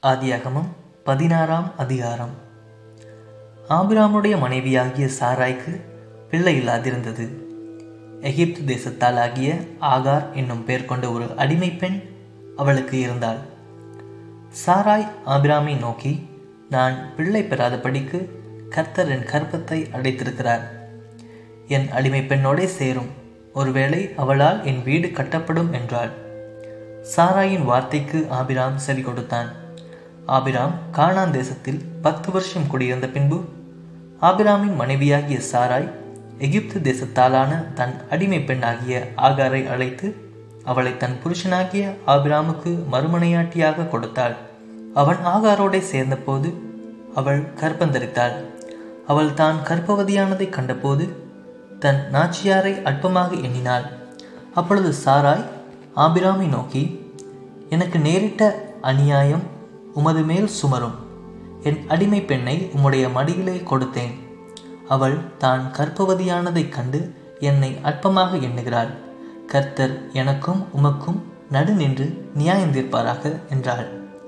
ஆதியாகமம் பதினாறாம் அதிகாரம் ஆபிராமுடைய மனைவியாகிய சாராய்க்கு பிள்ளை இல்லாதிருந்தது எகிப்து தேசத்தால் ஆகிய ஆகார் என்னும் பெயர் கொண்ட ஒரு அடிமை பெண் அவளுக்கு இருந்தாள் சாராய் ஆபிராமை நோக்கி நான் பிள்ளை பெறாதபடிக்கு கர்த்தர் என் கர்ப்பத்தை அடைத்திருக்கிறார் என் அடிமை பெண்ணோடே சேரும் ஒருவேளை அவளால் என் வீடு கட்டப்படும் என்றாள் சாராயின் வார்த்தைக்கு ஆபிராம் செவி கொடுத்தான் ஆபிராம் கானான் தேசத்தில் பத்து வருஷம் குடியிருந்த பின்பு ஆபிராமின் மனைவியாகிய சாராய் எகிப்து தேசத்தாலான தன் அடிமை பெண்ணாகிய ஆகாரை அழைத்து அவளை தன் புருஷனாகிய ஆபிராமுக்கு மறுமனையாட்டியாக கொடுத்தாள் அவன் ஆகாரோடே சேர்ந்தபோது அவள் கற்பந்தரித்தாள் அவள் தான் கற்பவதியானதை கண்டபோது தன் நாச்சியாரை அற்பமாக எண்ணினாள் அப்பொழுது சாராய் ஆபிராமை நோக்கி எனக்கு நேரிட்ட அநியாயம் உமது மேல் சுமரும் என் அடிமை பெண்ணை உம்முடைய மடியிலே கொடுத்தேன் அவள் தான் கற்பவதியானதைக் கண்டு என்னை அற்பமாக எண்ணுகிறாள் கர்த்தர் எனக்கும் உமக்கும் நடு நின்று நியாயந்தீர்ப்பாராக என்றாள்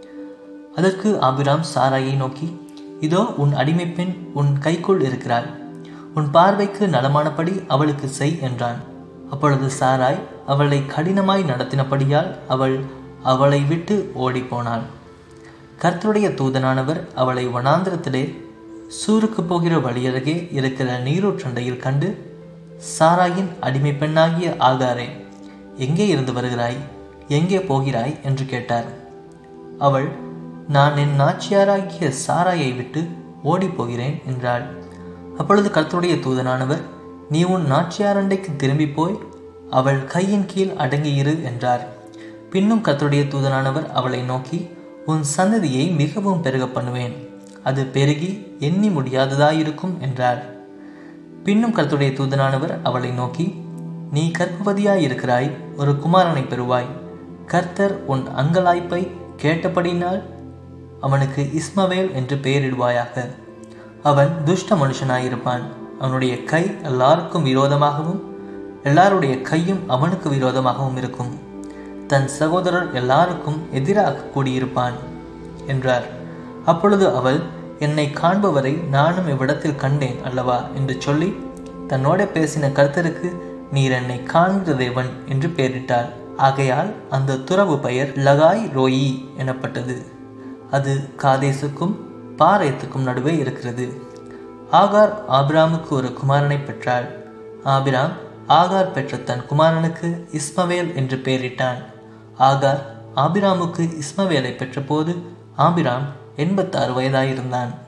அதற்கு ஆபிராம் சாராயை நோக்கி இதோ உன் அடிமை பெண் உன் கைக்குள் இருக்கிறாள் உன் பார்வைக்கு நலமானபடி அவளுக்கு செய் என்றான் அப்பொழுது சாராய் அவளை கடினமாய் நடத்தினபடியால் அவள் அவளை விட்டு ஓடிப்போனாள் கர்த்தருடைய தூதனானவர் அவளை வனாந்திரத்திலே சூருக்கு போகிற வழியருகே இருக்கிற நீரூற்றண்டையில் கண்டு சாராயின் அடிமை பெண்ணாகிய ஆகாரே எங்கே இருந்து வருகிறாய் எங்கே போகிறாய் என்று கேட்டார் அவள் நான் என் நாச்சியாராகிய சாராயை விட்டு ஓடிப் போகிறேன் என்றாள் அப்பொழுது கர்த்தருடைய தூதனானவர் நீ உன் நாச்சியாரண்டைக்கு திரும்பி போய் அவள் கையின் கீழ் அடங்கியிரு என்றார் பின்னும் கர்த்தருடைய தூதனானவர் அவளை நோக்கி உன் சந்ததியை மிகவும் பெருக பண்ணுவேன் அது பெருகி எண்ணி முடியாததாயிருக்கும் என்றார் பின்னும் கர்த்தருடைய தூதனானவர் அவளை நோக்கி நீ கர்ப்பவதியாயிருக்கிறாய் ஒரு குமாரனை பெறுவாய் கர்த்தர் உன் அங்கலாய்ப்பை கேட்டபடினால் அவனுக்கு இஸ்மவேல் என்று பெயரிடுவாயாக அவன் துஷ்ட மனுஷனாயிருப்பான் அவனுடைய கை எல்லாருக்கும் விரோதமாகவும் எல்லாருடைய கையும் அவனுக்கு விரோதமாகவும் இருக்கும் தன் சகோதரர் எல்லாருக்கும் எதிராக கூடியிருப்பான் என்றார் அப்பொழுது அவள் என்னை காண்பவரை நானும் இவ்விடத்தில் கண்டேன் அல்லவா என்று சொல்லி தன்னோட பேசின கர்த்தருக்கு நீர் என்னை காண்கிற தேவன் என்று பெயரிட்டாள் ஆகையால் அந்த துறவு பெயர் லகாய் ரோயி எனப்பட்டது அது காதேசுக்கும் பாரேத்துக்கும் நடுவே இருக்கிறது ஆகார் ஆபிராமுக்கு ஒரு குமாரனை பெற்றாள் ஆபிராம் ஆகார் பெற்ற தன் குமாரனுக்கு இஸ்மவேல் என்று பெயரிட்டான் ஆகார் ஆபிராமுக்கு இஸ்மவேலை பெற்றபோது ஆபிராம் எண்பத்தாறு வயதாயிருந்தான்